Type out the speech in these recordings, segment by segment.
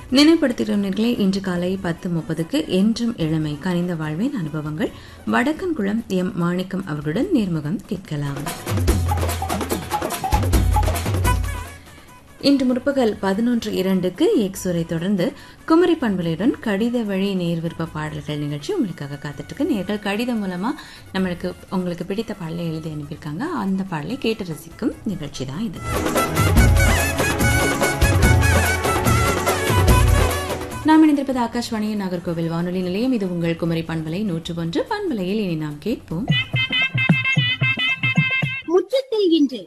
நினைவுபடுத்துகிறவர்களே இன்று காலை பத்து முப்பதுக்கு என்றும் இளமை கனிந்த வாழ்வின் அனுபவங்கள் வடக்கன்குளம் எம் மாணிக்கம் அவர்களுடன் நேர்முகம் கேட்கலாம் இன்று முற்பகல் பதினொன்று இரண்டுக்கு எக்ஸுரை தொடர்ந்து குமரி பண்பலையுடன் கடித வழி நேர் விருப்ப பாடல்கள் நிகழ்ச்சி உங்களுக்காக காத்துட்டு இருக்கு நேர்கள் கடிதம் மூலமா நம்மளுக்கு உங்களுக்கு பிடித்த பாடலை எழுதி அனுப்பியிருக்காங்க அந்த பாடலை கேட்டு ரசிக்கும் நிகழ்ச்சி தான் இது நாம் இணைந்திருப்பது ஆகாஷ்வாணியின் நாகர்கோவில் வானொலி நிலையம் இது உங்கள் குமரி பண்பலை நூற்று ஒன்று பண்பலையில் இனி நாம் கேட்போம் முற்றத்தில் இன்று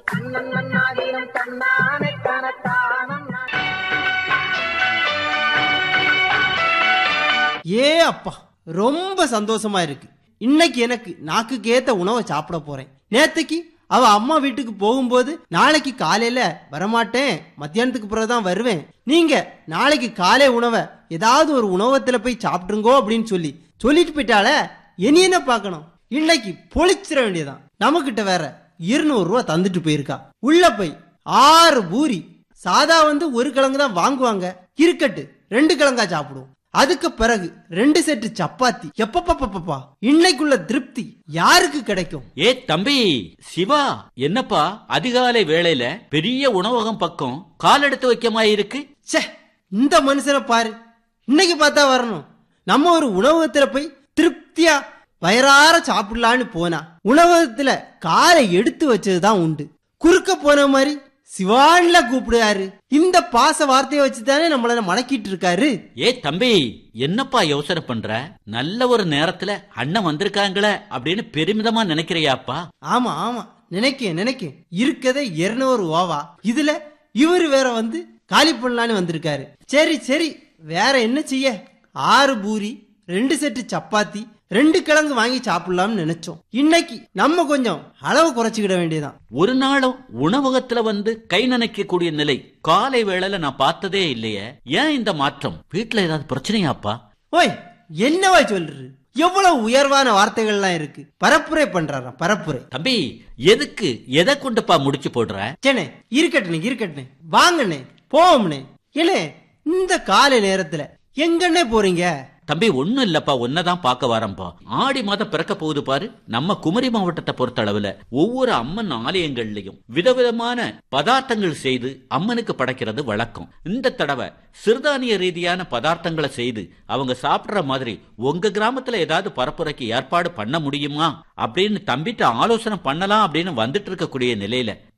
ஏ அப்பா ரொம்ப சந்தோஷமா இருக்கு இன்னைக்கு எனக்கு நாக்குக்கு ஏத்த உணவை சாப்பிட போறேன் நேத்துக்கு அவ அம்மா வீட்டுக்கு போகும்போது நாளைக்கு காலையில வரமாட்டேன் மத்தியானத்துக்கு பிறகுதான் வருவேன் நீங்க நாளைக்கு காலை உணவை ஏதாவது ஒரு உணவகத்துல போய் சாப்பிட்டுருங்கோ அப்படின்னு சொல்லி சொல்லிட்டு போயிட்டால இனி என்ன பார்க்கணும் இன்னைக்கு பொழிச்சிட வேண்டியதான் நம்மகிட்ட வேற இருநூறு ரூபா தந்துட்டு போயிருக்கா உள்ள போய் ஆறு பூரி சாதா வந்து ஒரு கிழங்கு தான் வாங்குவாங்க இருக்கட்டு ரெண்டு கிழங்கா சாப்பிடுவோம் அதுக்கு பிறகு ரெண்டு செட்டு சப்பாத்தி எப்பப்பப்பப்பா இன்னைக்குள்ள திருப்தி யாருக்கு கிடைக்கும் ஏ தம்பி சிவா என்னப்பா அதிகாலை வேளையில பெரிய உணவகம் பக்கம் கால் எடுத்து வைக்கமா இருக்கு ச்சே இந்த மனுஷனை பாரு இன்னைக்கு பார்த்தா வரணும் நம்ம ஒரு உணவகத்துல போய் திருப்தியா வயறார சாப்பிடலான்னு போனா உணவகத்துல காலை எடுத்து வச்சதுதான் உண்டு குறுக்க போன மாதிரி சிவான்ல கூப்பிடுறாரு இந்த பாச வார்த்தையை வச்சுதானே நம்மள மடக்கிட்டு இருக்காரு ஏ தம்பி என்னப்பா யோசனை பண்ற நல்ல ஒரு நேரத்துல அண்ணன் வந்திருக்காங்களே அப்படின்னு பெருமிதமா நினைக்கிறியாப்பா ஆமா ஆமா நினைக்கேன் நினைக்கேன் இருக்கதே இருநூறு ஓவா இதுல இவரு வேற வந்து காலி பண்ணலான்னு வந்திருக்காரு சரி சரி வேற என்ன செய்ய ஆறு பூரி ரெண்டு செட்டு சப்பாத்தி ரெண்டு கிழங்கு வாங்கி சாப்பிடலாம்னு நினைச்சோம் இன்னைக்கு நம்ம கொஞ்சம் அளவு குறைச்சிக்கிட வேண்டியதான் ஒரு நாளும் உணவகத்துல வந்து கை நினைக்க கூடிய நிலை காலை வேளையில நான் பார்த்ததே இல்லையே ஏன் இந்த மாற்றம் வீட்டுல ஏதாவது பிரச்சனையாப்பா ஓய் என்னவா சொல்றது எவ்வளவு உயர்வான வார்த்தைகள்லாம் இருக்கு பரப்புரை பண்றாராம் பரப்புரை தம்பி எதுக்கு எதை கொண்டுப்பா முடிச்சு போடுற சேனே இருக்கட்டுனே இருக்கட்டுனே வாங்கண்ணே போவோம்னே ஏனே இந்த காலை நேரத்துல எங்கண்ணே போறீங்க தம்பி ஒண்ணும் இல்லப்பா ஒன்னதான் பார்க்க வரேன்ப்பா ஆடி மாதம் பிறக்க போகுது பாரு நம்ம குமரி மாவட்டத்தை பொறுத்த அளவுல ஒவ்வொரு அம்மன் ஆலயங்கள்லயும் விதவிதமான பதார்த்தங்கள் செய்து அம்மனுக்கு படைக்கிறது வழக்கம் இந்த தடவை சிறுதானிய ரீதியான பதார்த்தங்களை செய்து அவங்க சாப்பிடுற மாதிரி உங்க கிராமத்துல ஏதாவது பரப்புரைக்கு ஏற்பாடு பண்ண முடியுமா அப்படின்னு தம்பிட்ட ஆலோசனை பண்ணலாம் அப்படின்னு வந்துட்டு இருக்கக்கூடிய நிலையில